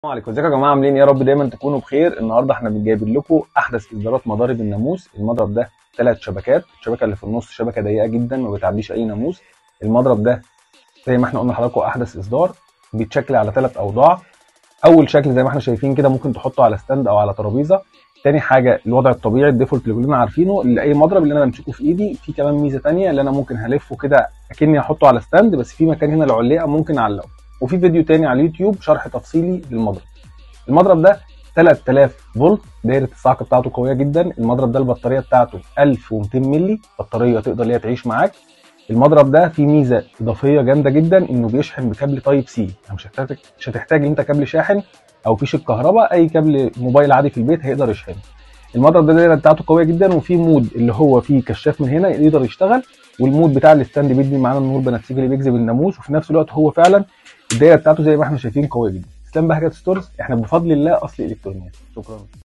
السلام عليكم ازيكم يا جماعه عاملين إيه؟ يا رب دايما تكونوا بخير النهارده احنا جايبين لكم احدث اصدارات مضارب الناموس المضرب ده ثلاث شبكات الشبكه اللي في النص شبكه ضيقه جدا ما بتعديش اي ناموس المضرب ده زي ما احنا قلنا لحضراتكم احدث اصدار بيتشكل على ثلاث اوضاع اول شكل زي ما احنا شايفين كده ممكن تحطه على ستاند او على ترابيزه تاني حاجه الوضع الطبيعي الديفولت اللي كلنا عارفينه اللي اي مضرب اللي انا بمسكه في ايدي في كمان ميزه تانية اللي انا ممكن هلفه كده اكني احطه على ستاند بس في مكان هنا العليقه ممكن اعلقه وفي فيديو تاني على اليوتيوب شرح تفصيلي للمضرب المضرب ده 3000 فولت دايره الصعقه بتاعته قويه جدا المضرب ده البطاريه بتاعته 1200 مللي بطاريه تقدر ليها تعيش معاك المضرب ده فيه ميزه اضافيه جامده جدا انه بيشحن بكابل تايب سي يعني مش هتحتاج مش هتحتاج انت كابل شاحن او فيش الكهرباء اي كابل موبايل عادي في البيت هيقدر يشحنه المضرب ده الدايره بتاعته قويه جدا وفي مود اللي هو فيه كشاف من هنا يقدر يشتغل والمود بتاع الستاند بيدي معانا النور بنفسجي اللي بيجذب الناموس وفي نفس الوقت هو فعلا الدايره بتاعته زي ما احنا شايفين قويه جدا اسلام بهجت ستورز احنا بفضل الله اصل الكترونيات شكرا